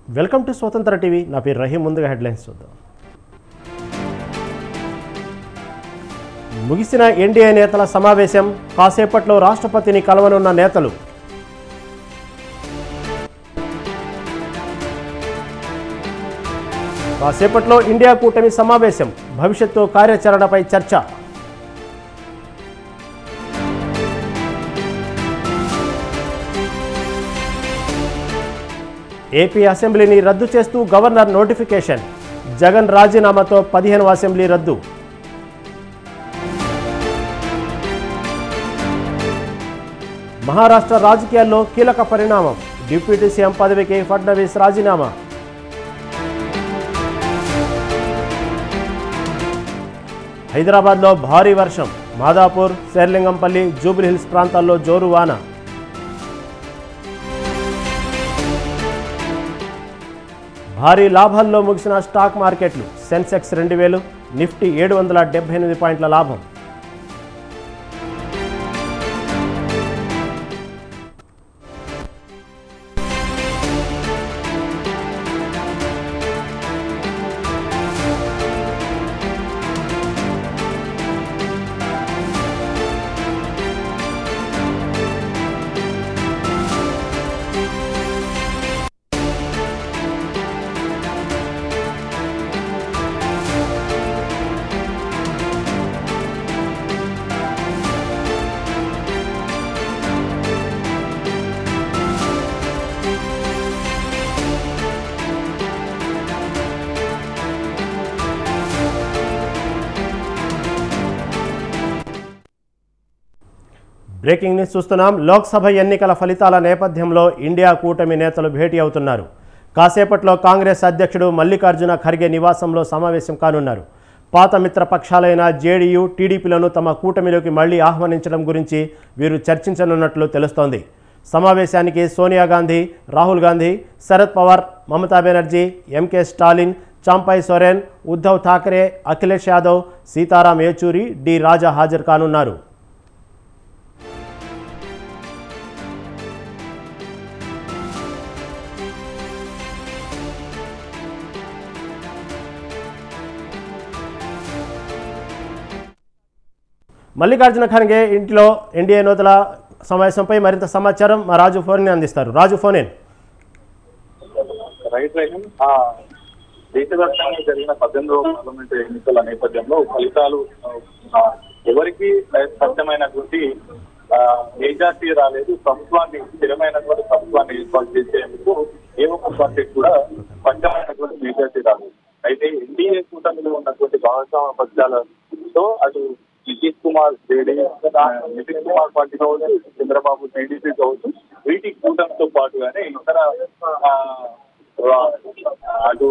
Welcome to స్వతంత్ర TV నా పేరు రహీం ముందుగా హెడ్లైన్స్ చూద్దాం ముగిసిన ఎన్డీఏ నేతల సమావేశం కాసేపట్లో రాష్ట్రపతిని కలవనున్న నేతలు కాసేపట్లో ఇండియా కూటమి సమావేశం భవిష్యత్తు కార్యాచరణపై చర్చ ఏపీ అసెంబ్లీని రద్దు చేస్తూ గవర్నర్ నోటిఫికేషన్ జగన్ రాజీనామాతో పదిహేను అసెంబ్లీ రద్దు మహారాష్ట్ర రాజకీయాల్లో కీలక పరిణామం డిప్యూటీ సీఎం పదవికి ఫడ్నవీస్ రాజీనామా హైదరాబాద్లో భారీ వర్షం మాదాపూర్ శేర్లింగంపల్లి జూబ్లీహిల్స్ ప్రాంతాల్లో జోరు వాన భారీ లాభాల్లో ముగిసిన స్టాక్ మార్కెట్లు సెన్సెక్స్ రెండు వేలు నిఫ్టీ ఏడు వందల డెబ్బై ఎనిమిది పాయింట్ల లాభం బ్రేకింగ్ న్యూస్ చూస్తున్నాం లోక్సభ ఎన్నికల ఫలితాల నేపథ్యంలో ఇండియా కూటమి నేతలు భేటీ అవుతున్నారు కాసేపట్లో కాంగ్రెస్ అధ్యక్షుడు మల్లికార్జున ఖర్గే నివాసంలో సమావేశం కానున్నారు పాత మిత్ర పక్షాలైన జేడీయూ టీడీపీలను తమ కూటమిలోకి మళ్లీ ఆహ్వానించడం గురించి వీరు చర్చించనున్నట్లు తెలుస్తోంది సమావేశానికి సోనియా గాంధీ రాహుల్ గాంధీ శరద్ పవార్ మమతా బెనర్జీ ఎంకే స్టాలిన్ చాంపాయ్ సోరెన్ ఉద్ధవ్ ఠాకరే అఖిలేష్ యాదవ్ సీతారాం యేచూరి డి రాజా హాజరు కానున్నారు మల్లికార్జున ఖర్గే ఇంట్లో ఎన్డీఏ నేతల సమావేశంపై మరింత సమాచారం మా రాజు ఫోన్ అందిస్తారు Raju phone in right right ఆ దేశవ్యాప్తంగా జరిగిన పద్దెనిమిదవ పార్లమెంటు ఎన్నికల నేపథ్యంలో ఫలితాలు ఆ, ఎవరికి స్పష్టమైనటువంటి ఆ, మెజార్టీ రాలేదు ప్రభుత్వాన్ని స్థిరమైనటువంటి ప్రభుత్వాన్ని ఏర్పాటు చేసేందుకు ఏ ఒక్క పార్టీకి కూడా స్పష్టమైనటువంటి మెజార్టీ రాలేదు అయితే ఎన్డీఏ కూటమిలో ఉన్నటువంటి భాగస్వామ్య పక్షాలతో అటు నితీష్ కుమార్ జేడీ నితీష్ కుమార్ పార్టీ కావచ్చు చంద్రబాబు టీడీపీ కావచ్చు వీటి కూటమితో పాటుగానే ఇతర ఆ, రా- అటు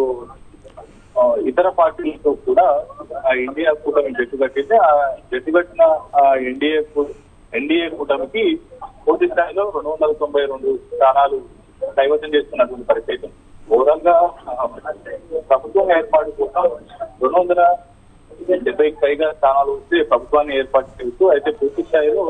ఆ, ఇతర పార్టీలతో కూడా ఆ ఇండియా కూటమి జట్టు కట్టింది ఆ జట్టు కట్టిన ఆ ఎన్డీఏ కూ- ఎన్డీఏ కూటమికి పూర్తి స్థాయిలో రెండు వందల తొంభై రెండు స్థానాలు కైవసం చేసుకున్నటువంటి పరిస్థితి ఓవరాల్ గా ఆ, ప్రభుత్వం ఏర్పాటు కోసం రెండు వందల డెబ్బైకి పైగా స్థానాలు వస్తే ప్రభుత్వాన్ని ఏర్పాటు చేస్తూ అయితే పూర్తి స్థాయిలో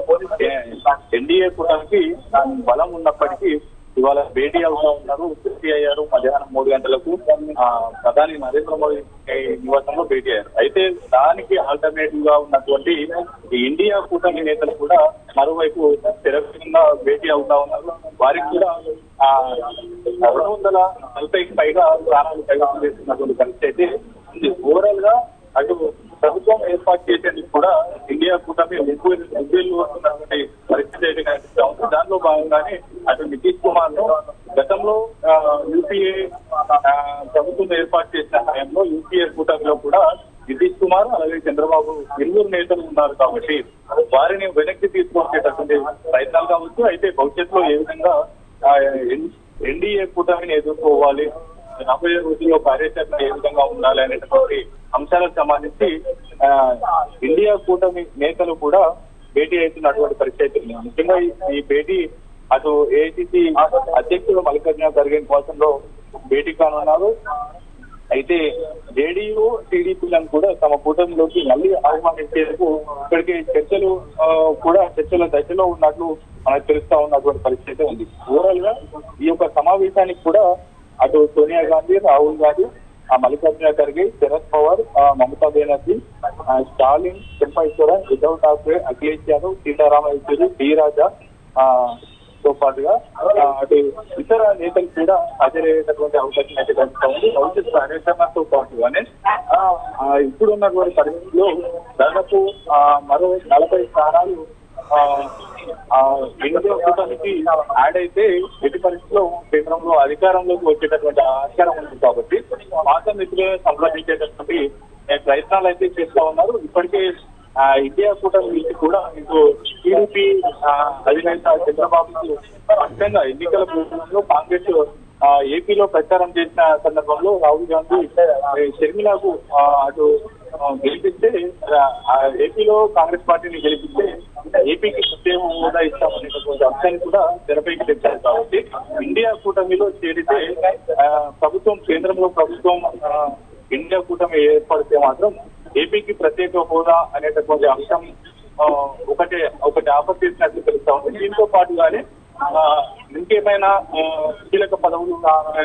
ఎన్డీఏ కూటమికి బలం ఉన్నప్పటికీ ఇవాళ భేటీ అవుతా ఉన్నారు భేటీ అయ్యారు మధ్యాహ్నం మూడు గంటలకు ఆ, ప్రధాని నరేంద్ర మోదీ నివాసంలో భేటీ అయ్యారు అయితే దానికి ఆల్టర్నేటివ్ గా ఉన్నటువంటి ఈ ఇండియా కూటమి నేతలు కూడా మరోవైపు స్థిరంగా భేటీ అవుతా ఉన్నారు వారికి కూడా ఆ రెండు వందల నలభైకి పైగా స్థానాలు కైవసం చేస్తున్నటువంటి పరిస్థితి అయితే ఉంది ఓవరాల్ గా అటు ప్రభుత్వం ఏర్పాటు చేసేందుకు కూడా ఇండియా కూటమి ముగ్గురు ముగ్గురు వస్తున్నటువంటి పరిస్థితి అయితే కనిపిస్తా ఉంది దానిలో భాగంగానే అటు నితీష్ కుమార్ ను గతంలో ఆ, యూపీఏ ఆ, ప్రభుత్వం ఏర్పాటు చేసిన సమయంలో యూపీఏ కూటమిలో కూడా నితీష్ కుమార్ అలాగే చంద్రబాబు ఇరువురు నేతలు ఉన్నారు కాబట్టి వారిని వెనక్కి తీసుకొచ్చేటటువంటి ప్రయత్నాలు కావచ్చు అయితే భవిష్యత్తులో ఏ విధంగా ఆ, ఎన్- ఎన్డీఏ కూటమిని ఎదుర్కోవాలి రాబోయే రోజుల్లో కార్యాచరణ ఏ విధంగా ఉండాలి అనేటువంటి అంశాలకు సంబంధించి ఆ, ఇండియా కూటమి నేతలు కూడా భేటీ అవుతున్నటువంటి పరిస్థితి ఉంది. ముఖ్యంగా ఈ- ఈ భేటీ అటు ఏఐసిసి అధ్యక్షుడు మల్లికార్జున ఖర్గే నివాసంలో భేటీ కానున్నారు అయితే జేడీయూ టీడీపీలను కూడా తమ కూటమిలోకి మళ్ళీ ఆహ్వానించేందుకు ఇప్పటికే చర్చలు ఆ, కూడా చర్చల దశలో ఉన్నట్లు మనకు తెలుస్తా ఉన్నటువంటి పరిస్థితి ఉంది ఓవరాల్ గా ఈ యొక్క సమావేశానికి కూడా అటు సోనియా గాంధీ రాహుల్ గాంధీ ఆ మల్లికార్జున ఖర్గే శరద్ పవార్ ఆ, మమతా బెనర్జీ ఆ, స్టాలిన్ చెంపైశ్వరన్ ఉద్ధవ్ ఠాక్రే అఖిలేష్ యాదవ్ సీతారామ యేచూరి డి రాజా ఆ, తో పాటుగా ఆ, అటు ఇతర నేతలు కూడా హాజరయ్యేటటువంటి అవకాశం అయితే కనిపిస్తా ఉంది భవిష్యత్ కార్యాచరణతో పాటుగానే ఆ, ఆ, ఇప్పుడున్నటువంటి పరిస్థితుల్లో దాదాపు ఆ, మరో నలభై స్థానాలు ఆ, ఆ, ఇండియా కూటమికి యాడ్ అయితే ఎట్టి పరిస్థితిలో కేంద్రంలో అధికారంలోకి వచ్చేటటువంటి ఆస్కారం ఉంది కాబట్టి పాత మిత్రులను సంప్రదించేటటువంటి ఏ, ప్రయత్నాలు అయితే చేస్తా ఉన్నారు ఇప్పటికే ఆ, ఇండియా కూటమి నుంచి కూడా ఇటు టీడీపీ అధినేత చంద్రబాబు స్పష్టంగా ఎన్నికల పూర్వంలో కాంగ్రెస్ ఆ, ఏపీలో ప్రచారం చేసిన సందర్భంలో రాహుల్ గాంధీ ఏ, షర్మిలకు ఆ, అటు ఆ, గెలిపిస్తే ఆ, ఏపీలో కాంగ్రెస్ పార్టీని గెలిపిస్తే ఏపీకి ప్రత్యేక హోదా ఇస్తామనేటటువంటి అంశాన్ని కూడా తెరపైకి తెచ్చారు కాబట్టి ఇండియా కూటమిలో చేరితే ఆ, ప్రభుత్వం కేంద్రంలో ప్రభుత్వం ఆ, ఇండియా కూటమి ఏర్పడితే మాత్రం ఏపీకి ప్రత్యేక హోదా అనేటటువంటి అంశం ఆ, ఒకటే ఒకటి ఆఫర్ చేసినట్లు తెలుస్తా ఉంది దీంతో పాటుగానే ఆ, ఇంకేమైనా ఆ, కీలక పదవులు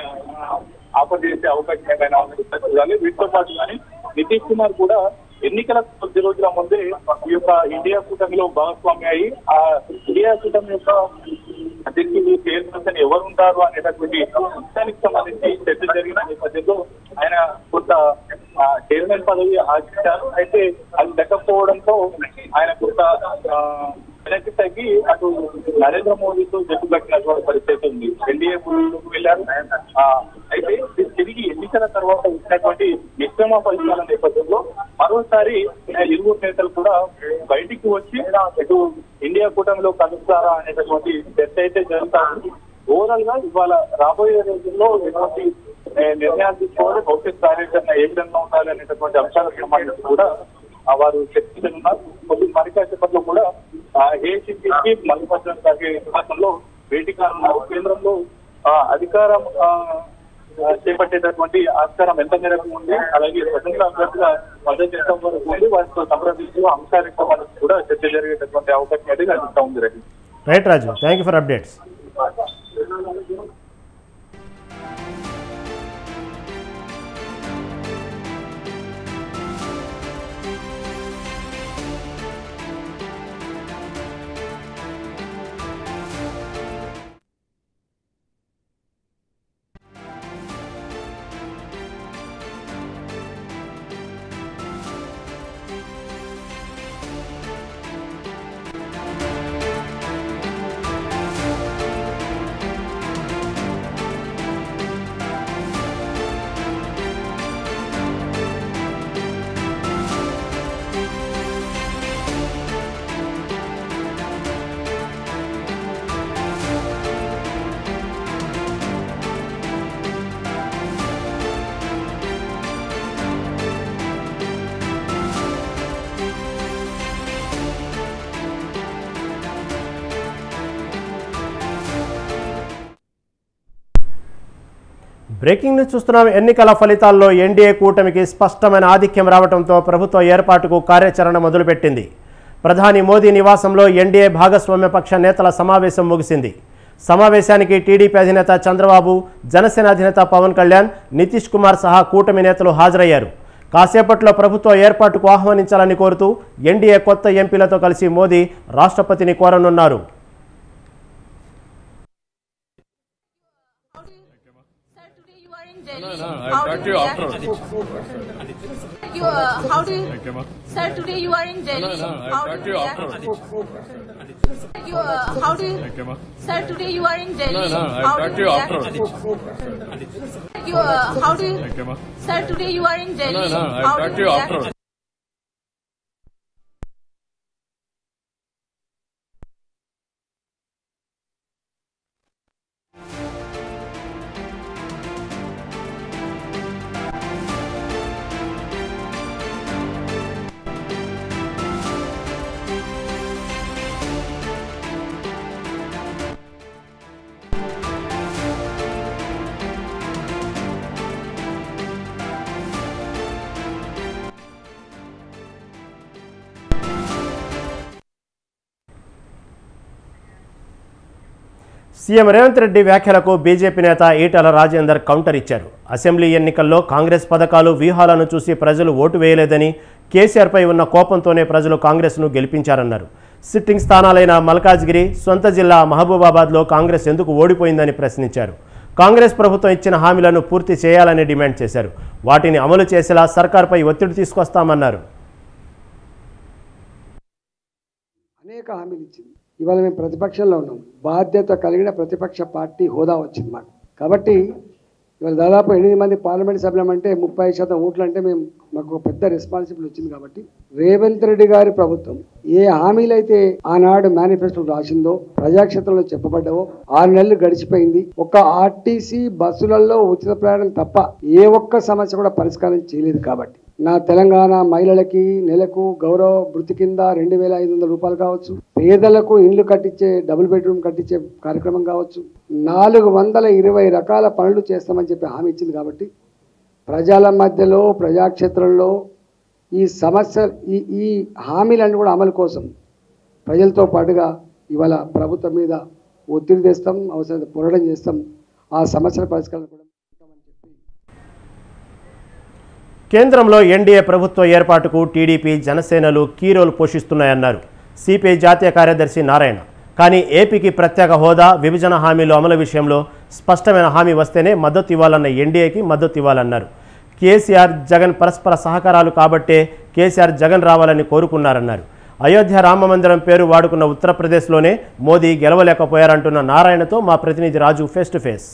ఆ, ఆఫర్ చేసే అవకాశం ఏమైనా ఉందో చూడాలి వీటితో పాటు కానీ నితీష్ కుమార్ కూడా ఎన్నికల కొద్ది రోజుల ముందే ఈ యొక్క ఇండియా కూటమిలో భాగస్వామి అయి ఆ ఇండియా కూటమి యొక్క అధ్యక్షుడు చైర్పర్సన్ ఎవరు ఉంటారు అనేటటువంటి అంశానికి సంబంధించి చర్చ జరిగిన నేపథ్యంలో ఆయన కొంత ఆ, చైర్మన్ పదవి ఆశించారు అయితే అది దక్కకపోవడంతో ఆయన కొంత ఆ, వెనక్కి తగ్గి అటు నరేంద్ర మోదీతో జట్టు కట్టినటువంటి పరిస్థితి ఉంది ఎన్డీఏ ముందుకు వెళ్ళారు ఆ, అయితే ఇది తిరిగి ఎన్నికల తర్వాత వచ్చినటువంటి మిశ్రమ ఫలితాల నేపథ్యంలో మరోసారి ఆ, ఇరువురు నేతలు కూడా బయటికి వచ్చి ఇటు ఇండియా కూటమిలో కలుస్తారా అనేటటువంటి చర్చ అయితే జరుగుతా ఉంది ఓవరాల్ గా ఇవాళ రాబోయే రోజుల్లో ఎటువంటి ఏ, నిర్ణయాలు తీసుకోవాలి భవిష్యత్ కార్యాచరణ ఏ విధంగా ఉండాలి అనేటటువంటి అంశాలకు సంబంధించి కూడా ఆ, వారు చర్చించనున్నారు కొద్ది మరికాసేపట్లో కూడా ఏసీపీకి మల్లికార్జున ఖర్గే నివాసంలో భేటీ కానున్నారు కేంద్రంలో ఆ, అధికారం ఆ, ఆ, చేపట్టేటటువంటి ఆస్కారం ఎంత మేరకు ఉంది అలాగే స్వతంత్ర అభ్యర్థిగా మద్దతు ఎంత వరకు ఉంది వారితో సంప్రదించిన అంశాలకు సంబంధించి కూడా చర్చ జరిగేటటువంటి అవకాశం అయితే కనిపిస్తా ఉంది Ravi right Raju thank you for updates breaking news చూస్తున్నాం ఎన్నికల ఫలితాల్లో ఎన్డీఏ కూటమికి స్పష్టమైన ఆధిక్యం రావడంతో ప్రభుత్వ ఏర్పాటుకు కార్యాచరణ మొదలుపెట్టింది ప్రధాని మోదీ నివాసంలో ఎన్డీఏ భాగస్వామ్య పక్ష నేతల సమావేశం ముగిసింది సమావేశానికి టీడీపీ అధినేత చంద్రబాబు జనసేన అధినేత పవన్ కళ్యాణ్ నితీష్ కుమార్ సహా కూటమి నేతలు హాజరయ్యారు కాసేపట్లో ప్రభుత్వ ఏర్పాటుకు ఆహ్వానించాలని కోరుతూ ఎన్డీఏ కొత్త ఎంపీలతో కలిసి మోదీ రాష్ట్రపతిని కోరనున్నారు Sir, today you are in Delhi. No, no, How I'll do talk to you you react? afterwards. You, uh, how do you, Sir, today you are in Delhi. No, no, I'll how talk do to you react? afterwards. You, uh, how do you, Sir, today you are in Delhi. No, no, how I'll do talk to you you react? afterwards. You, uh, how do you, Sir, today you are in Delhi. No, no, how I'll do talk to you you react? afterwards. CM Revanth Reddy వ్యాఖ్యలకు BJP నేత Etela Rajender counter ఇచ్చారు assembly ఎన్నికల్లో Congress పథకాలు వ్యూహాలను చూసి ప్రజలు vote వేయలేదని కేసీఆర్పై ఉన్న కోపంతోనే ప్రజలు కాంగ్రెస్ను గెలిపించారన్నారు సిట్టింగ్ స్థానాలైన మల్కాజ్గిరి సొంత జిల్లా మహబూబాబాద్లో కాంగ్రెస్ ఎందుకు ఓడిపోయిందని ప్రశ్నించారు కాంగ్రెస్ ప్రభుత్వం ఇచ్చిన హామీలను పూర్తి చేయాలని డిమాండ్ చేశారు వాటిని అమలు చేసేలా సర్కార్పై ఒత్తిడి తీసుకొస్తామన్నారు అనేక హామీలు ఇచ్చింది ఇవాళ మేము ప్రతిపక్షంలో ఉన్నాం బాధ్యత కలిగిన ప్రతిపక్ష పార్టీ హోదా వచ్చింది మాకు కాబట్టి ఇవాళ దాదాపు ఎనిమిది మంది పార్లమెంట్ సభ్యులం అంటే ముప్పై శాతం ఓట్లు అంటే మేము మాకు ఒక పెద్ద రెస్పాన్సిబుల్ వచ్చింది కాబట్టి రేవంత్ రెడ్డి గారి ప్రభుత్వం ఏ హామీలు అయితే ఆనాడు మేనిఫెస్టో రాసిందో ప్రజాక్షేత్రంలో చెప్పబడ్డావో ఆరు నెలలు గడిచిపోయింది ఒక ఆర్టీసీ బస్సులలో ఉచిత ప్రయాణం తప్ప ఏ ఒక్క సమస్య కూడా పరిష్కారం చేయలేదు కాబట్టి నా తెలంగాణ మహిళలకి నెలకు గౌరవ వృత్తి కింద రెండు వేల ఐదు వందల రూపాయలు కావచ్చు పేదలకు ఇండ్లు కట్టించే డబుల్ బెడ్రూమ్ కట్టించే కార్యక్రమం కావచ్చు నాలుగు వందల ఇరవై రకాల పనులు చేస్తామని చెప్పి హామీ ఇచ్చింది కాబట్టి ప్రజల మధ్యలో ప్రజాక్షేత్రంలో ఈ సమస్య ఈ ఈ హామీలన్నీ కూడా అమలు కోసం ప్రజలతో పాటుగా ఇవాళ ప్రభుత్వం మీద ఒత్తిడి తెస్తాం అవసరమైతే పోరాటం చేస్తాం ఆ సమస్యల పరిష్కారం కూడా ఉంటామని చెప్పి కేంద్రంలో ఎన్డీఏ ప్రభుత్వ ఏర్పాటుకు టీడీపీ జనసేనలు కీ రోల్ పోషిస్తున్నాయన్నారు సిపిఐ జాతీయ కార్యదర్శి నారాయణ కానీ ఏపీకి ప్రత్యేక హోదా విభజన హామీలు అమలు విషయంలో స్పష్టమైన హామీ వస్తేనే మద్దతు ఇవ్వాలన్న ఎన్డీఏకి మద్దతు ఇవ్వాలన్నారు కేసీఆర్ జగన్ పరస్పర సహకారాలు కాబట్టే కేసీఆర్ జగన్ రావాలని కోరుకున్నారన్నారు అయోధ్య రామ మందిరం పేరు వాడుకున్న ఉత్తరప్రదేశ్లోనే మోదీ గెలవలేకపోయారంటున్న నారాయణతో మా ప్రతినిధి Raju face to face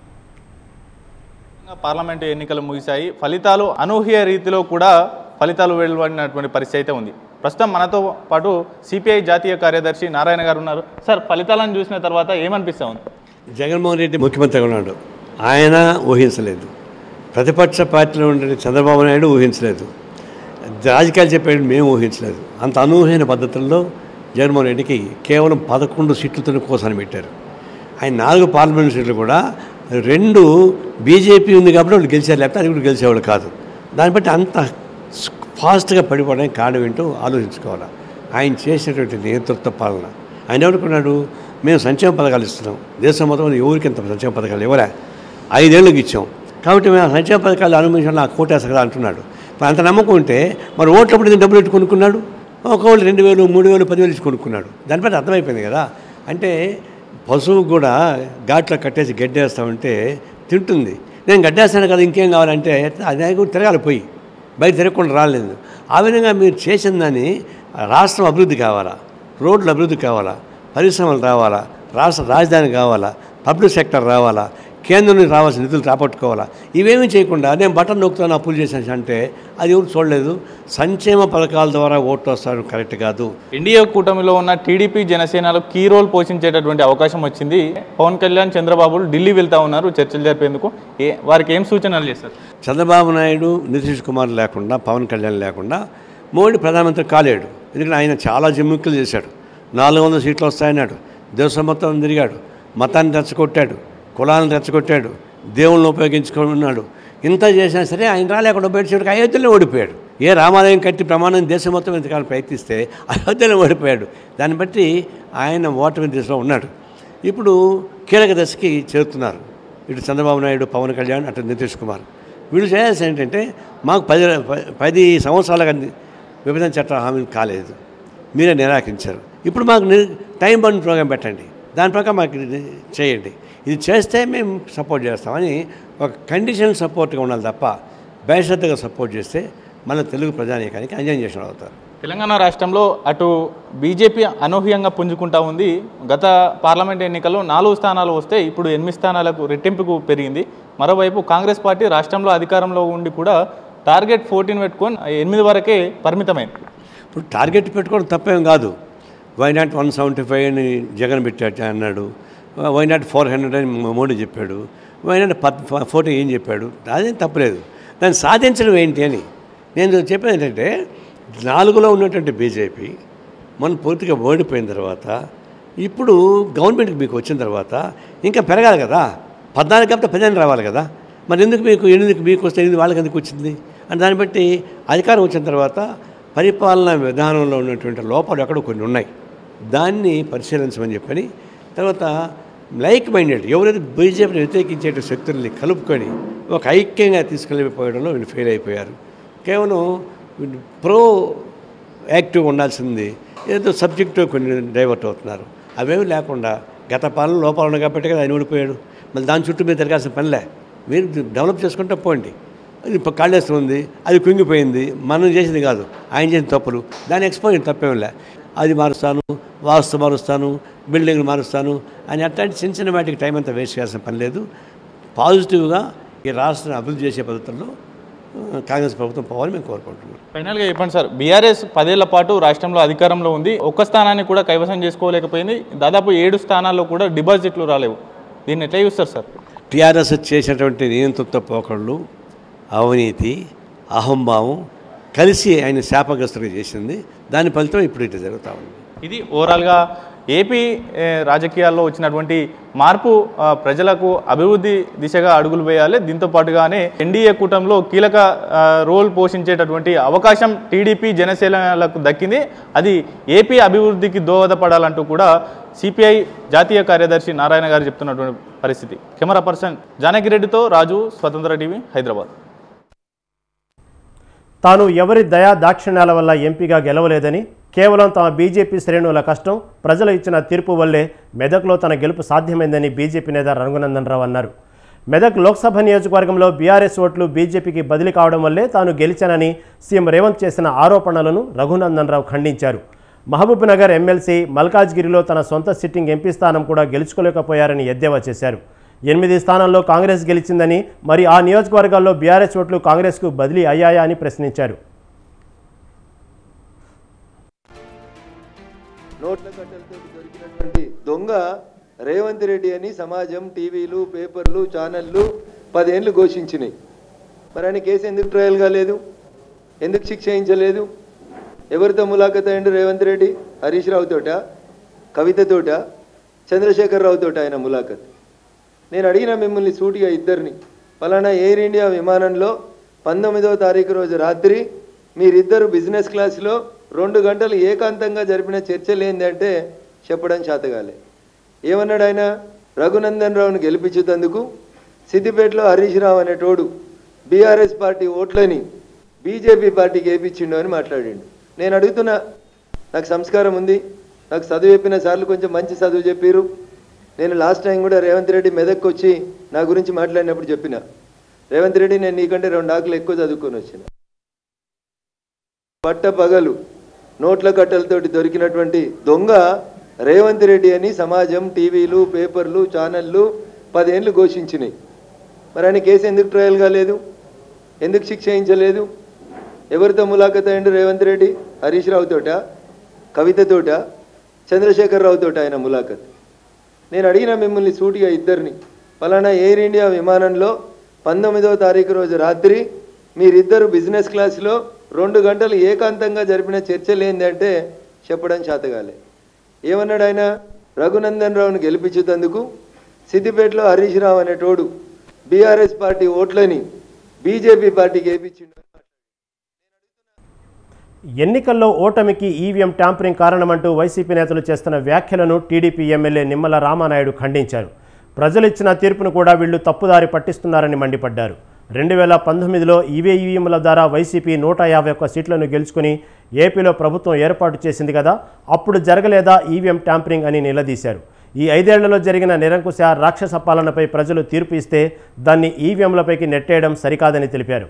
parliament ఎన్నికలు ముగిశాయి ఫలితాలు అనూహ్య రీతిలో కూడా ఫలితాలు వెలువడినటువంటి పరిస్థితి అయితే ఉంది ప్రస్తుతం మనతో పాటు సిపిఐ జాతీయ కార్యదర్శి నారాయణ గారు ఉన్నారు సార్ ఫలితాలను చూసిన తర్వాత ఏమనిపిస్తా ఉంది జగన్మోహన్ రెడ్డి ముఖ్యమంత్రిగా ఉన్నాడు ఆయన ఊహించలేదు ప్రతిపక్ష పార్టీలో ఉండే చంద్రబాబు నాయుడు ఊహించలేదు రాజకీయాలు చెప్పేది మేము ఊహించలేదు అంత అనూహ్యమైన పద్ధతుల్లో జగన్మోహన్ రెడ్డికి కేవలం పదకొండు సీట్లతో కోసాన్ని పెట్టారు ఆయన నాలుగు పార్లమెంట్ సీట్లు కూడా రెండు బీజేపీ ఉంది కాబట్టి వాళ్ళు గెలిచారు లేకపోతే అది కూడా గెలిచేవాళ్ళు కాదు దాన్ని బట్టి అంత ఫాస్ట్గా పడిపోవడానికి కారణం ఏంటో ఆలోచించుకోవాలి ఆయన చేసినటువంటి నేతృత్వ పాలన ఆయన ఏమనుకున్నాడు మేము సంక్షేమ పథకాలు ఇస్తున్నాం దేశం మొత్తం ఎవరికి ఇంత సంక్షేమ పథకాలు ఇవ్వలే ఐదేళ్ళకి ఇచ్చాం కాబట్టి మేము ఆ సంక్షేమ పథకాలు అనుమతించాలి నాకు కోటేస్తా కదా అంటున్నాడు మరి అంత నమ్మకం ఉంటే మరి ఓట్లప్పుడు ఎందుకు డబ్బులు పెట్టి కొనుక్కున్నాడు ఒకవేళ రెండు వేలు మూడు వేలు పదివేలు ఇచ్చి కొనుక్కున్నాడు దాని బట్టి అర్థమైపోయింది కదా అంటే పశువు కూడా ఘాట్లో కట్టేసి గడ్డేస్తామంటే తింటుంది నేను గడ్డేస్తాను కదా ఇంకేం కావాలంటే అది కూడా తిరగాలి పోయి బయట తిరగకుండా రాలేదు ఆ విధంగా మీరు చేసిన దాన్ని రాష్ట్రం అభివృద్ధి కావాలా రోడ్లు అభివృద్ధి కావాలా పరిశ్రమలు రావాలా రాష్ట్ర రాజధాని కావాలా పబ్లిక్ సెక్టర్ రావాలా కేంద్రం నుంచి రావాల్సిన నిధులు రాబట్టుకోవాలా ఇవేమీ చేయకుండా నేను బటన్ నొక్కుతాను అప్పులు చేశాను అంటే అది ఎవరు చూడలేదు సంక్షేమ పథకాల ద్వారా ఓట్లు వస్తారు కరెక్ట్ కాదు ఎన్డీఏ కూటమిలో ఉన్న టీడీపీ జనసేనలు కీ రోల్ పోషించేటటువంటి అవకాశం వచ్చింది పవన్ కళ్యాణ్ చంద్రబాబు ఢిల్లీ వెళ్తా ఉన్నారు చర్చలు జరిపేందుకు ఏ వారికి ఏం సూచనలు చేస్తారు చంద్రబాబు నాయుడు నితీష్ కుమార్ లేకుండా పవన్ కళ్యాణ్ లేకుండా మోడీ ప్రధానమంత్రి కాలేడు ఎందుకంటే ఆయన చాలా జిమ్మిక్కులు చేశాడు నాలుగు వందల సీట్లు వస్తాయన్నాడు దేశం మొత్తం తిరిగాడు మతాన్ని రెచ్చగొట్టాడు కులాలను రెచ్చగొట్టాడు దేవుళ్ళని ఉపయోగించుకున్నాడు ఇంత చేసినా సరే ఆయన రాలేకుండా బయట అయోధ్యలో ఓడిపోయాడు ఏ రామాలయం కట్టి ప్రమాణం దేశం మొత్తం ఎంతకాలం ప్రయత్నిస్తే అయోధ్యలో ఓడిపోయాడు దాన్ని బట్టి ఆయన ఓటమి దిశలో ఉన్నాడు ఇప్పుడు కీలక దశకి చేరుతున్నారు ఇటు చంద్రబాబు నాయుడు పవన్ కళ్యాణ్ అటు నితీష్ కుమార్ వీళ్ళు చేయాల్సి ఏంటంటే మాకు పది పది సంవత్సరాలుగా విభజన చట్ట హామీలు కాలేదు మీరే నిరాకరించారు ఇప్పుడు మాకు ని- టైం బండ్ ప్రోగ్రాం పెట్టండి దాని ప్రకారం మాకు ఇది చేయండి ఇది చేస్తే మేము సపోర్ట్ చేస్తామని ఒక కండిషన్ సపోర్ట్గా ఉండాలి తప్ప బేషరతుగా సపోర్ట్ చేస్తే మన తెలుగు ప్రజానీకానికి అన్యాయం చేసిన వాళ్ళు అవుతారు తెలంగాణ రాష్ట్రంలో అటు బీజేపీ అనూహ్యంగా పుంజుకుంటా ఉంది గత పార్లమెంట్ ఎన్నికల్లో నాలుగు స్థానాలు వస్తే ఇప్పుడు ఎనిమిది స్థానాలకు రెట్టింపుకు పెరిగింది మరోవైపు కాంగ్రెస్ పార్టీ రాష్ట్రంలో అధికారంలో ఉండి కూడా టార్గెట్ ఫోర్టీన్ పెట్టుకొని ఎనిమిది వరకే పరిమితమైంది ఇప్పుడు టార్గెట్ పెట్టుకోవడం తప్పేం కాదు why not one seventy five అని జగన్ పెట్టాడు అన్నాడు వై నాట్ ఫోర్ హండ్రెడ్ అని మోడీ చెప్పాడు వై నాట్ పద్ ఫోర్టీ ఏం చెప్పాడు అదేం తప్పలేదు దాన్ని సాధించడం ఏంటి అని నేను చెప్పేది ఏంటంటే నాలుగులో ఉన్నటువంటి బీజేపీ మనం పూర్తిగా ఓడిపోయిన తర్వాత ఇప్పుడు గవర్నమెంట్కి మీకు వచ్చిన తర్వాత ఇంకా పెరగాలి కదా పద్నాలుగు కాబట్టి పదిహేను రావాలి కదా మరి ఎందుకు మీకు ఎనిమిదికి మీకు వస్తే ఎనిమిది వాళ్ళకి ఎందుకు వచ్చింది అని దాన్ని బట్టి అధికారం వచ్చిన తర్వాత పరిపాలనా విధానంలో ఉన్నటువంటి లోపాలు ఎక్కడో కొన్ని ఉన్నాయి దాన్ని పరిశీలించమని చెప్పని తర్వాత లైక్ మైండెడ్ ఎవరైతే బీజేపీని వ్యతిరేకించే శక్తుల్ని కలుపుకొని ఒక ఐక్యంగా తీసుకెళ్ళిపోవడంలో వీళ్ళు ఫెయిల్ అయిపోయారు కేవలం వీళ్ళు ప్రో యాక్టివ్ ఉండాల్సింది ఏదో సబ్జెక్టు కొన్ని డైవర్ట్ అవుతున్నారు అవేమి లేకుండా గత పాలన లోపాలు ఉన్నాయి కాబట్టి కదా ఆయన ఓడిపోయాడు మళ్ళీ దాని చుట్టూ మీరు తిరగాల్సిన పనిలే మీరు డెవలప్ చేసుకుంటే పోండి అది ఇప్పుడు కాళేశ్వరం ఉంది అది కుంగిపోయింది మనం చేసింది కాదు ఆయన చేసిన తప్పులు దాన్ని ఎక్స్పోజ్ తప్పేమిలే అది మారుస్తాను వాస్తు మారుస్తాను బిల్డింగ్లు మారుస్తాను అని అట్లాంటి చిన్న చిన్న వాటికి టైం అంతా వేస్ట్ చేయాల్సిన పని లేదు పాజిటివ్గా ఈ రాష్ట్రాన్ని అభివృద్ధి చేసే పద్ధతుల్లో ఆ, కాంగ్రెస్ ప్రభుత్వం పోవాలని మేము కోరుకుంటున్నాం ఫైనల్గా చెప్పండి సార్ బీఆర్ఎస్ పదేళ్ల పాటు రాష్ట్రంలో అధికారంలో ఉంది ఒక్క స్థానాన్ని కూడా కైవసం చేసుకోలేకపోయింది దాదాపు ఏడు స్థానాల్లో కూడా డిపాజిట్లు రాలేవు దీన్ని ఎట్లా చూస్తారు సార్ టీఆర్ఎస్ చేసినటువంటి నియంతృత్వ పోకళ్ళు అవినీతి అహంభావం కలిసి ఆయన శాపగ్రస్తుడిగా చేసింది దాని ఫలితం ఇప్పుడు ఇటు జరుగుతూ ఉంది ఇది ఓవరాల్గా ఏపీ ఏ, రాజకీయాల్లో వచ్చినటువంటి మార్పు ఆ, ప్రజలకు అభివృద్ధి దిశగా అడుగులు వేయాలి దీంతో పాటుగానే ఎన్డీఏ కూటమిలో కీలక ఆ, రోల్ పోషించేటటువంటి అవకాశం టీడీపీ జనసేనలకు దక్కింది అది ఏపీ అభివృద్ధికి దోహదపడాలంటూ కూడా సిపిఐ జాతీయ కార్యదర్శి నారాయణ గారు చెప్తున్నటువంటి పరిస్థితి కెమెరా పర్సన్ జానకిరెడ్డితో రాజు స్వతంత్ర టీవీ హైదరాబాద్ తాను ఎవరి దయా దాక్షిణ్యాల వల్ల ఎంపీగా గెలవలేదని కేవలం తమ బీజేపీ శ్రేణుల కష్టం ప్రజలు ఇచ్చిన తీర్పు వల్లే మెదక్లో తన గెలుపు సాధ్యమైందని బీజేపీ నేత రఘునందన్ రావు అన్నారు మెదక్ లోక్సభ నియోజకవర్గంలో బీఆర్ఎస్ ఓట్లు బీజేపీకి బదిలీ కావడం వల్లే తాను గెలిచానని సీఎం రేవంత్ చేసిన ఆరోపణలను రఘునందన్ రావు ఖండించారు మహబూబ్నగర్ ఎమ్మెల్సీ మల్కాజ్గిరిలో తన సొంత సిట్టింగ్ ఎంపీ స్థానం కూడా గెలుచుకోలేకపోయారని ఎద్దేవా చేశారు ఎనిమిది స్థానాల్లో కాంగ్రెస్ గెలిచిందని మరి ఆ నియోజకవర్గాల్లో బీఆర్ఎస్ ఓట్లు కాంగ్రెస్కు బదిలీ అయ్యాయా అని ప్రశ్నించారు నోట్ల కట్టలతో దొరికినటువంటి దొంగ రేవంత్ రెడ్డి అని సమాజం టీవీలు పేపర్లు ఛానళ్ళు పదేళ్ళు ఘోషించినాయి మరి ఆయన కేసు ఎందుకు ట్రయల్ కాలేదు ఎందుకు శిక్ష చేయించలేదు ఎవరితో ములాఖత్ అయ్యిండు రేవంత్ రెడ్డి హరీష్ రావుతోట కవితతోట చంద్రశేఖర్ రావుతోట ఆయన ములాఖత్ నేను అడిగిన మిమ్మల్ని సూటిగా ఇద్దరిని పలానా ఎయిర్ ఇండియా విమానంలో పంతొమ్మిదవ తారీఖు రోజు రాత్రి మీరిద్దరు బిజినెస్ క్లాస్లో రెండు గంటలు ఏకాంతంగా జరిపిన చర్చలు ఏంటంటే చెప్పడం చేతగాలే ఏమన్నాడు ఆయన రఘునందన్ రావును గెలిపించేందుకు సిద్దిపేటలో హరీష్ రావు అనేటోడు బీఆర్ఎస్ పార్టీ ఓట్లని బీజేపీ పార్టీకి వేయించిండు అని మాట్లాడిండు నేను అడుగుతున్నా నాకు సంస్కారం ఉంది నాకు చదువు చెప్పిన సార్లు కొంచెం మంచి చదువు చెప్పారు నేను లాస్ట్ టైం కూడా రేవంత్ రెడ్డి మెదక్కి వచ్చి నా గురించి మాట్లాడినప్పుడు చెప్పిన రేవంత్ రెడ్డి నేను నీకంటే రెండు ఆకులు ఎక్కువ చదువుకొని వచ్చిన పట్ట పగలు నోట్ల కట్టలతోటి దొరికినటువంటి దొంగ రేవంత్ రెడ్డి అని సమాజం టీవీలు పేపర్లు ఛానళ్ళు పదేళ్ళు ఘోషించినాయి మరి ఆయన కేసు ఎందుకు ట్రయల్ కాలేదు ఎందుకు శిక్ష చేయించలేదు ఎవరితో ములాఖత్ అయ్యిండు రేవంత్ రెడ్డి హరీష్ రావుతోట కవితతోట చంద్రశేఖర్ రావుతోట ఆయన ములాఖత్ నేను అడిగిన మిమ్మల్ని సూటిగా ఇద్దరిని పలానా ఎయిర్ ఇండియా విమానంలో పంతొమ్మిదవ తారీఖు రోజు రాత్రి మీరిద్దరు బిజినెస్ క్లాస్లో రెండు గంటలు ఏకాంతంగా జరిపిన చర్చలు ఏంటంటే చెప్పడం చేతగాలే ఏమన్నాడు ఆయన రఘునందన్ రావును గెలిపించేందుకు సిద్దిపేటలో హరీష్ రావు అనేటోడు బీఆర్ఎస్ పార్టీ ఓట్లని బీజేపీ పార్టీకి వేయించిండు ఎన్నికల్లో ఓటమికి ఈవీఎం ట్యాంపరింగ్ కారణమంటూ వైసీపీ నేతలు చేస్తున్న వ్యాఖ్యలను టీడీపీ ఎమ్మెల్యే నిమ్మల రామానాయుడు ఖండించారు ప్రజలు ఇచ్చిన తీర్పును కూడా వీళ్లు తప్పుదారి పట్టిస్తున్నారని మండిపడ్డారు రెండు వేల పంతొమ్మిదిలో ఈవే ఈవీఎంల ద్వారా వైసీపీ నూట యాభై ఒక్క సీట్లను గెలుచుకుని ఏపీలో ప్రభుత్వం ఏర్పాటు చేసింది కదా అప్పుడు జరగలేదా ఈవీఎం ట్యాంపరింగ్ అని నిలదీశారు ఈ ఐదేళ్లలో జరిగిన నిరంకుశ రాక్షస పాలనపై ప్రజలు తీర్పు ఇస్తే దాన్ని ఈవీఎంలపైకి నెట్టేయడం సరికాదని తెలిపారు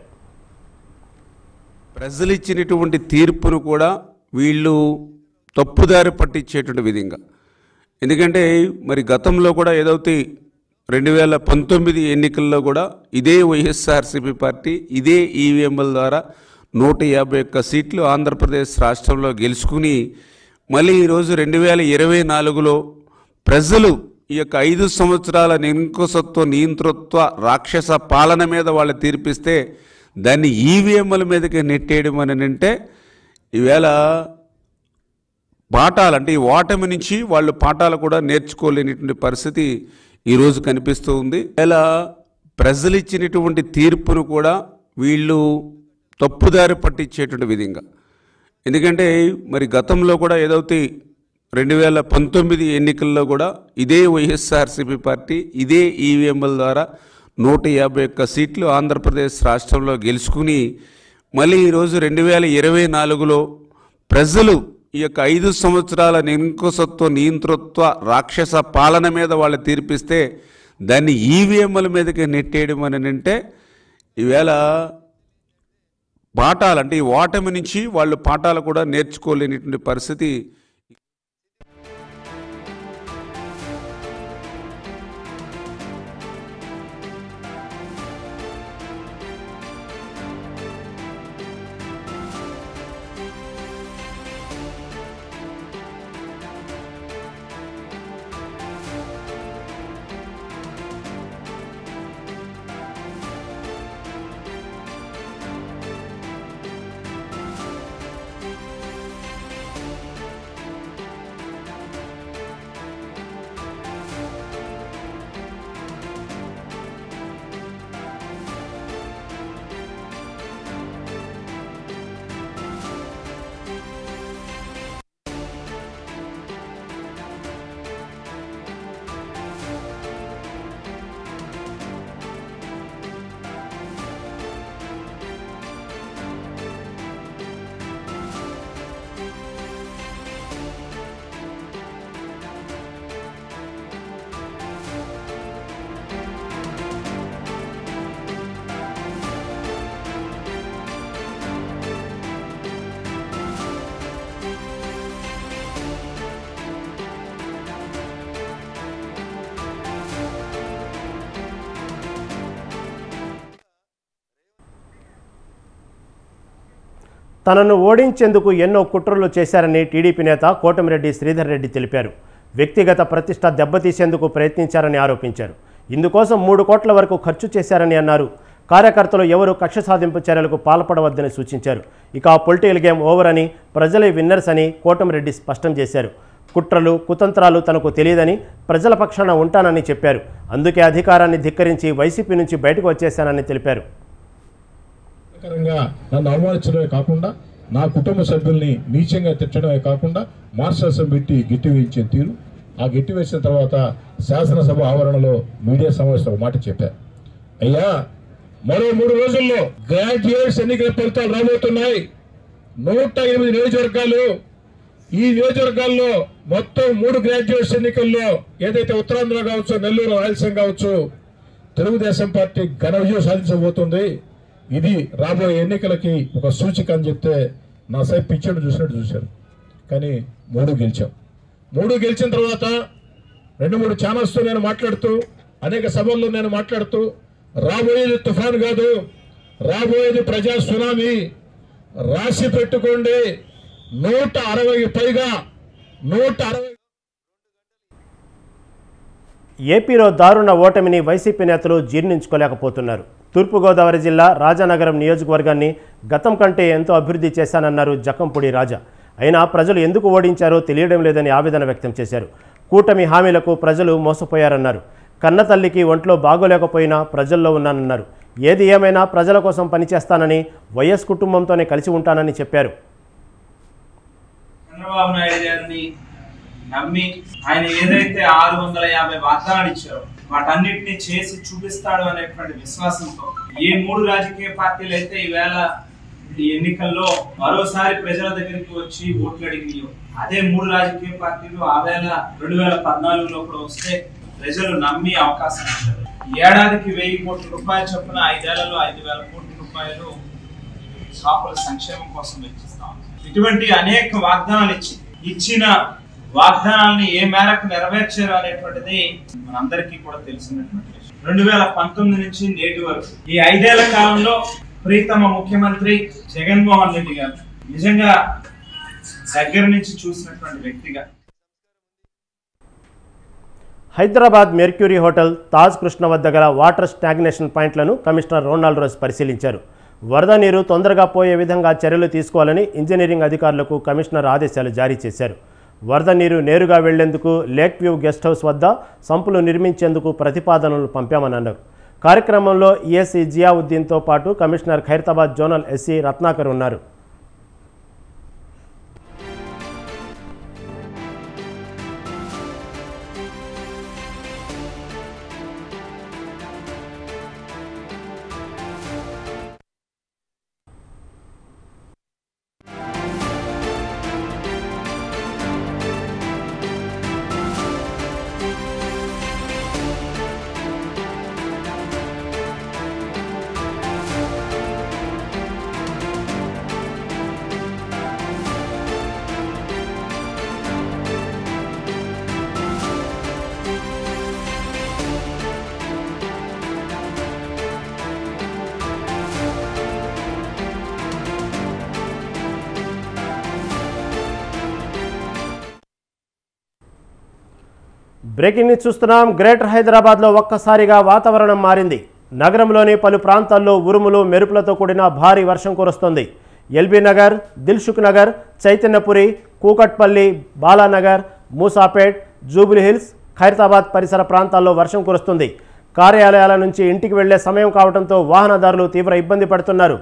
ప్రజలు ఇచ్చినటువంటి తీర్పును కూడా వీళ్ళు తప్పుదారి పట్టించేటువంటి విధంగా ఎందుకంటే మరి గతంలో కూడా ఏదైతే రెండు వేల పంతొమ్మిది ఎన్నికల్లో కూడా ఇదే వైఎస్ఆర్సీపీ పార్టీ ఇదే ఈవీఎంల ద్వారా నూట యాభై ఒక్క సీట్లు ఆంధ్రప్రదేశ్ రాష్ట్రంలో గెలుచుకుని మళ్ళీ ఈరోజు రెండు వేల ఇరవై నాలుగులో ప్రజలు ఈ యొక్క ఐదు సంవత్సరాల నింకుసత్వ నియంతృత్వ రాక్షస పాలన మీద వాళ్ళు తీర్పిస్తే దాన్ని ఈవీఎంల మీదకి నెట్టేయడం అని అంటే ఈవేళ పాఠాలు అంటే ఈ ఓటమి నుంచి వాళ్ళు పాఠాలు కూడా నేర్చుకోలేనటువంటి పరిస్థితి ఈరోజు కనిపిస్తూ ఉంది ఇలా ప్రజలు ఇచ్చినటువంటి తీర్పును కూడా వీళ్ళు తప్పుదారి పట్టించేటువంటి విధంగా ఎందుకంటే మరి గతంలో కూడా ఏదైతే రెండు వేల పంతొమ్మిది ఎన్నికల్లో కూడా ఇదే వైఎస్ఆర్సీపీ పార్టీ ఇదే ఈవీఎంల ద్వారా నూట యాభై ఒక్క సీట్లు ఆంధ్రప్రదేశ్ రాష్ట్రంలో గెలుచుకుని మళ్ళీ ఈరోజు రెండు వేల ఇరవై నాలుగులో ప్రజలు ఈ యొక్క ఐదు సంవత్సరాల నింకుసత్వ నియంతృత్వ రాక్షస పాలన మీద వాళ్ళు తీర్పిస్తే దాన్ని ఈవీఎంల మీదకి నెట్టేయడం అని అంటే ఈవేళ పాఠాలు అంటే ఈ ఓటమి నుంచి వాళ్ళు పాఠాలు కూడా నేర్చుకోలేనిటువంటి పరిస్థితి తనను ఓడించేందుకు ఎన్నో కుట్రలు చేశారని టీడీపీ నేత కోటమిరెడ్డి శ్రీధర్ రెడ్డి తెలిపారు వ్యక్తిగత ప్రతిష్ట దెబ్బతీసేందుకు ప్రయత్నించారని ఆరోపించారు ఇందుకోసం మూడు కోట్ల వరకు ఖర్చు చేశారని అన్నారు కార్యకర్తలు ఎవరు కక్ష సాధింపు చర్యలకు పాల్పడవద్దని సూచించారు ఇక ఆ పొలిటికల్ గేమ్ ఓవర్ అని ప్రజలే విన్నర్స్ అని కోటమిరెడ్డి స్పష్టం చేశారు కుట్రలు కుతంత్రాలు తనకు తెలియదని ప్రజల పక్షాన ఉంటానని చెప్పారు అందుకే అధికారాన్ని ధిక్కరించి వైసీపీ నుంచి బయటకు వచ్చేశానని తెలిపారు కరంగా నన్ను అవమానించడమే కాకుండా నా కుటుంబ సభ్యుల్ని నీచంగా తిట్టడమే కాకుండా మార్షల్సం పెట్టి గిట్టి వేయించే తీరు ఆ గిట్టి వేసిన తర్వాత శాసనసభ ఆవరణలో మీడియా సమావేశంలో ఒక మాట చెప్పారు అయ్యా మరో మూడు రోజుల్లో గ్రాడ్యుయేట్స్ ఎన్నికల ఫలితాలు రాబోతున్నాయి నూట ఎనిమిది నియోజకవర్గాలు ఈ నియోజకవర్గాల్లో మొత్తం మూడు గ్రాడ్యుయేట్స్ ఎన్నికల్లో ఏదైతే ఉత్తరాంధ్ర కావచ్చు నెల్లూరు రాయలసీమ కావచ్చు తెలుగుదేశం పార్టీ ఘన విజయం సాధించబోతుంది ఇది రాబోయే ఎన్నికలకి ఒక సూచిక అని చెప్తే నా సైడ్ పిక్చర్ చూసినట్టు చూశారు కానీ మూడు గెలిచాం మూడు గెలిచిన తర్వాత రెండు మూడు ఛానల్స్తో నేను మాట్లాడుతూ అనేక సభల్లో నేను మాట్లాడుతూ రాబోయేది తుఫాన్ కాదు రాబోయేది ప్రజా సునామీ రాసి పెట్టుకోండి నూట అరవై పైగా నూట అరవై ఏపీలో దారుణ ఓటమిని వైసీపీ నేతలు జీర్ణించుకోలేకపోతున్నారు తూర్పుగోదావరి జిల్లా రాజానగరం నియోజకవర్గాన్ని గతం కంటే ఎంతో అభివృద్ధి చేశానన్నారు జకంపూడి రాజా అయినా ప్రజలు ఎందుకు ఓడించారో తెలియడం లేదని ఆవేదన వ్యక్తం చేశారు కూటమి హామీలకు ప్రజలు మోసపోయారన్నారు కన్న తల్లికి ఒంట్లో బాగోలేకపోయినా ప్రజల్లో ఉన్నానన్నారు ఏది ఏమైనా ప్రజల కోసం పనిచేస్తానని వైఎస్ కుటుంబంతోనే కలిసి ఉంటానని చెప్పారు చంద్రబాబు నాయుడు గారిని నమ్మి ఆయన ఏదైతే ఆరు వందల యాభై వాగ్దానాలు ఇచ్చారో వాటన్నిటిని చేసి చూపిస్తాడు అనేటువంటి విశ్వాసంతో ఏ మూడు రాజకీయ పార్టీలు అయితే ఈవేళ ఈ ఎన్నికల్లో మరోసారి ప్రజల దగ్గరికి వచ్చి ఓట్లు అడిగినాయో అదే మూడు రాజకీయ పార్టీలు ఆ వేళ రెండు వేల పద్నాలుగులో కూడా వస్తే ప్రజలు నమ్మి అవకాశం ఇచ్చారు ఏడాదికి వెయ్యి కోట్ల రూపాయలు చొప్పున ఐదేళ్లలో ఐదు వేల కోట్ల రూపాయలు కాపుల సంక్షేమం కోసం వెచ్చిస్తాం ఇటువంటి అనేక వాగ్దానాలు ఇచ్చి ఇచ్చిన వాగ్దానాలని ఏ మేరకు నెరవేర్చారు అనేటువంటిది మనందరికీ కూడా తెలిసినటువంటి విషయం రెండు వేల పంతొమ్మిది నుంచి నేటి వరకు ఈ ఐదేళ్ల కాలంలో ప్రీతమ ముఖ్యమంత్రి జగన్మోహన్ రెడ్డి గారు నిజంగా దగ్గర నుంచి చూసినటువంటి వ్యక్తిగా హైదరాబాద్ మెర్క్యూరీ హోటల్ తాజ్ కృష్ణ వద్ద గల వాటర్ స్టాగ్నేషన్ పాయింట్లను కమిషనర్ రోనాల్డ్ రోజ్ పరిశీలించారు వరద నీరు తొందరగా పోయే విధంగా చర్యలు తీసుకోవాలని ఇంజనీరింగ్ అధికారులకు కమిషనర్ ఆదేశాలు జారీ చేశారు వరద నీరు నేరుగా వెళ్లేందుకు లేక్ వ్యూ గెస్ట్ హౌస్ వద్ద సంపులు నిర్మించేందుకు ప్రతిపాదనలు పంపామని అన్నారు కార్యక్రమంలో ఈఎస్సీ జియావుద్దీన్తో పాటు commissioner Khairatabad zonal SC Ratnakar ఉన్నారు బ్రేకింగ్ న్యూస్ చూస్తున్నాం గ్రేటర్ హైదరాబాద్లో ఒక్కసారిగా వాతావరణం మారింది నగరంలోని పలు ప్రాంతాల్లో ఉరుములు మెరుపులతో కూడిన భారీ వర్షం కురుస్తుంది ఎల్బీ నగర్ దిల్సుఖ్ నగర్ చైతన్యపురి కూకట్పల్లి బాలానగర్ మూసాపేట్ జూబిలీ హిల్స్ ఖైరతాబాద్ పరిసర ప్రాంతాల్లో వర్షం కురుస్తుంది కార్యాలయాల నుంచి ఇంటికి వెళ్లే సమయం కావడంతో వాహనదారులు తీవ్ర ఇబ్బంది పడుతున్నారు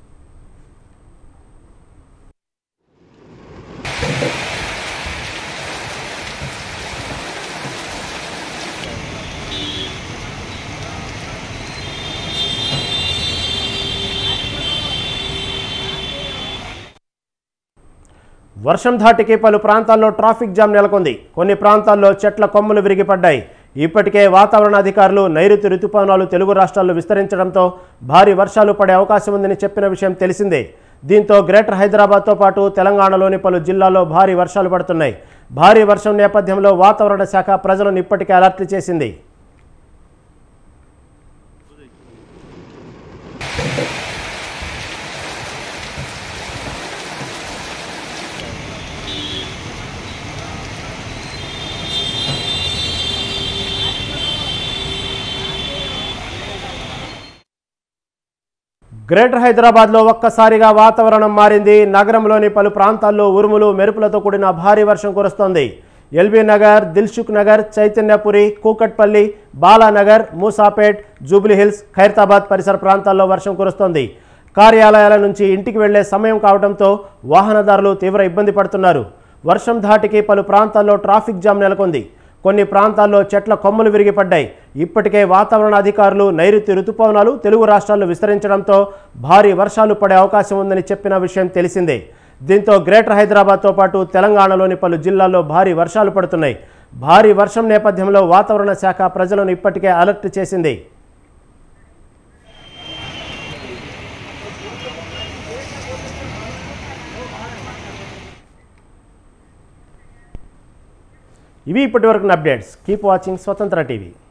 వర్షం ధాటికి పలు ప్రాంతాల్లో ట్రాఫిక్ జామ్ నెలకొంది కొన్ని ప్రాంతాల్లో చెట్ల కొమ్మలు విరిగిపడ్డాయి ఇప్పటికే వాతావరణ అధికారులు నైరుతి రుతుపవనాలు తెలుగు రాష్ట్రాల్లో విస్తరించడంతో భారీ వర్షాలు పడే అవకాశం ఉందని చెప్పిన విషయం తెలిసిందే దీంతో గ్రేటర్ హైదరాబాద్తో పాటు తెలంగాణలోని పలు జిల్లాల్లో భారీ వర్షాలు పడుతున్నాయి భారీ వర్షం నేపథ్యంలో వాతావరణ శాఖ ప్రజలను ఇప్పటికే అలర్ట్ చేసింది గ్రేటర్ హైదరాబాద్లో ఒక్కసారిగా వాతావరణం మారింది నగరంలోని పలు ప్రాంతాల్లో ఉరుములు మెరుపులతో కూడిన భారీ వర్షం కురుస్తోంది ఎల్బీ నగర్ దిల్సుఖ్ నగర్ చైతన్యపురి కూకట్పల్లి బాలానగర్ మూసాపేట్ జూబ్లీ హిల్స్ ఖైరతాబాద్ పరిసర ప్రాంతాల్లో వర్షం కురుస్తోంది కార్యాలయాల నుంచి ఇంటికి వెళ్లే సమయం కావడంతో వాహనదారులు తీవ్ర ఇబ్బంది పడుతున్నారు వర్షం ధాటికి పలు ప్రాంతాల్లో ట్రాఫిక్ జామ్ నెలకొంది కొన్ని ప్రాంతాల్లో చెట్ల కొమ్మలు విరిగిపడ్డాయి ఇప్పటికే వాతావరణ అధికారులు నైరుతి రుతుపవనాలు తెలుగు రాష్ట్రాల్లో విస్తరించడంతో భారీ వర్షాలు పడే అవకాశం ఉందని చెప్పిన విషయం తెలిసిందే దీంతో గ్రేటర్ హైదరాబాద్తో పాటు తెలంగాణలోని పలు జిల్లాల్లో భారీ వర్షాలు పడుతున్నాయి భారీ వర్షం నేపథ్యంలో వాతావరణ శాఖ ప్రజలను ఇప్పటికే అలర్ట్ చేసింది ఇవి ఇప్పటివరకు updates keep watching Swatantra TV